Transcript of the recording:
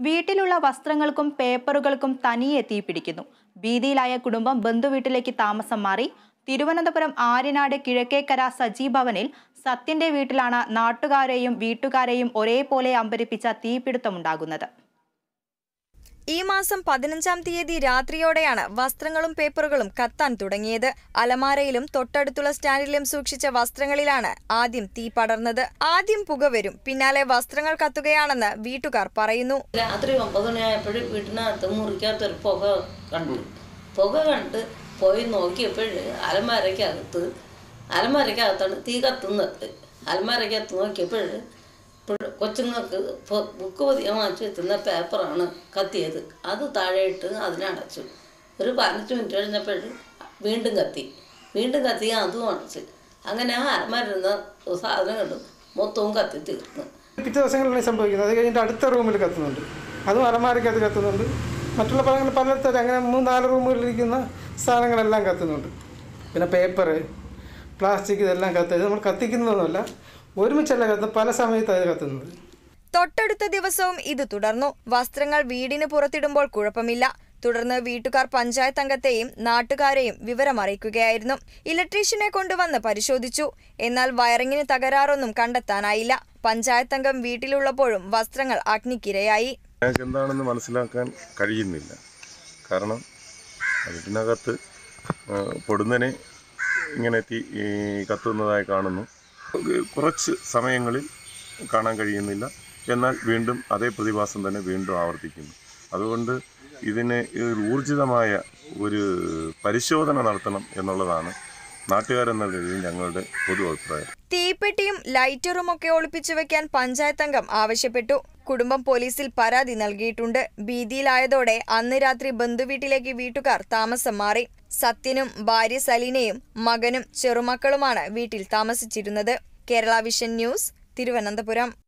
വീട്ടിലുള്ള വസ്ത്രങ്ങൾക്കും പേപ്പറുകൾക്കും തനിയെ തീപിടിക്കുന്നു ഭീതിയിലായ കുടുംബം ബന്ധുവീട്ടിലേക്ക് താമസം മാറി തിരുവനന്തപുരം ആര്യനാട് കിഴക്കേക്കര സജി ഭവനിൽ സത്യന്റെ വീട്ടിലാണ് നാട്ടുകാരെയും വീട്ടുകാരെയും ഒരേപോലെ അമ്പരിപ്പിച്ച തീപിടുത്തമുണ്ടാകുന്നത് ഈ മാസം പതിനഞ്ചാം തീയതി രാത്രിയോടെയാണ് വസ്ത്രങ്ങളും പേപ്പറുകളും കത്താൻ തുടങ്ങിയത് അലമാരയിലും തൊട്ടടുത്തുള്ള സ്റ്റാൻഡിലും സൂക്ഷിച്ച വസ്ത്രങ്ങളിലാണ് ആദ്യം തീ പടർന്നത് ആദ്യം പുക വരും പിന്നാലെ വസ്ത്രങ്ങൾ കത്തുകയാണെന്ന് വീട്ടുകാർ പറയുന്നു രാത്രി ഒമ്പത് മണിയായപ്പോഴും വീട്ടിനകത്ത് മുറിക്കകത്തൊരു പുക കണ്ടു പുക കണ്ട് പോയി നോക്കിയപ്പോൾ അലമാരയ്ക്കകത്ത് അലമാരയ്ക്കകത്താണ് തീ കത്തുന്നത് അലമാരയ്ക്കകത്ത് നോക്കിയപ്പോൾ കൊച്ചുങ്ങൾക്ക് പൊ- ബുക്ക് പതിയാൻ വാങ്ങിച്ചു വെച്ചുന്ന പേപ്പറാണ് കത്തിയത് അത് താഴെയിട്ട് അതിനടച്ചു ഒരു പതിനഞ്ച് മിനിറ്റ് കഴിഞ്ഞപ്പോൾ വീണ്ടും കത്തി വീണ്ടും കത്തി അതും അടച്ച് അങ്ങനെ ആ അലമാരുന്ന സാധനങ്ങളും മൊത്തവും കത്തി തീർന്നു പിറ്റേ ദിവസങ്ങളിലാണ് സംഭവിക്കുന്നത് അത് കഴിഞ്ഞിട്ട് അടുത്ത റൂമിൽ കത്തുന്നുണ്ട് അതും അലമാരക്കകത്ത് കത്തുന്നുണ്ട് മറ്റുള്ള പഴങ്ങൾ പലയിടത്തും അങ്ങനെ മൂന്ന് നാല് റൂമുകളിലിരിക്കുന്ന സാധനങ്ങളെല്ലാം കത്തുന്നുണ്ട് പിന്നെ പേപ്പർ പ്ലാസ്റ്റിക് ഇതെല്ലാം കത്തുന്നത് നമ്മൾ കത്തിക്കുന്നതൊന്നുമല്ല ഒരുമിച്ചല്ല കത്തുന്നത് പല സമയത്ത് അത് കത്തുന്നത് തൊട്ടടുത്ത ദിവസവും ഇത് തുടർന്നു വസ്ത്രങ്ങൾ വീടിന് പുറത്തിടുമ്പോൾ കുഴപ്പമില്ല തുടർന്ന് വീട്ടുകാർ പഞ്ചായത്ത് അംഗത്തെയും നാട്ടുകാരെയും വിവരമറിയിക്കുകയായിരുന്നു ഇലക്ട്രീഷ്യനെ കൊണ്ടുവന്ന് പരിശോധിച്ചു എന്നാൽ വയറിങ്ങിന് തകരാറൊന്നും കണ്ടെത്താനായില്ല പഞ്ചായത്ത് അംഗം വീട്ടിലുള്ളപ്പോഴും വസ്ത്രങ്ങൾ അഗ്നിക്കിരയായി ഞങ്ങൾക്ക് എന്താണെന്ന് മനസ്സിലാക്കാൻ കഴിയുന്നില്ല കാരണം വീട്ടിനകത്ത് ആ, പൊടുന്നനെ ഇങ്ങനെ തീ ഈ കത്തുന്നതായി കാണുന്നു കുറച്ച് സമയങ്ങളിൽ കാണാൻ കഴിയുന്നില്ല എന്നാൽ വീണ്ടും അതേ പ്രതിഭാസം തന്നെ വീണ്ടും ആവർത്തിക്കുന്നു അതുകൊണ്ട് ഇതിന് ഒരു ഊർജിതമായ ഒരു പരിശോധന നടത്തണം എന്നുള്ളതാണ് നാട്ടുകാരെന്ന നിലയിൽ ഞങ്ങളുടെ പൊതു അഭിപ്രായം തീപ്പെട്ടിയും ലൈറ്ററും ഒക്കെ ഒളിപ്പിച്ചു വെക്കാൻ പഞ്ചായത്ത് അംഗം ആവശ്യപ്പെട്ടു കുടുംബം പോലീസിൽ പരാതി നൽകിയിട്ടുണ്ട് ഭീതിയിലായതോടെ അന്ന് രാത്രി ബന്ധുവീട്ടിലേക്ക് വീട്ടുകാർ താമസം മാറി സത്യനും ഭാര്യ സലീനയും മകനും ചെറുമക്കളുമാണ് വീട്ടിൽ താമസിച്ചിരുന്നത് കേരള വിഷൻ ന്യൂസ് തിരുവനന്തപുരം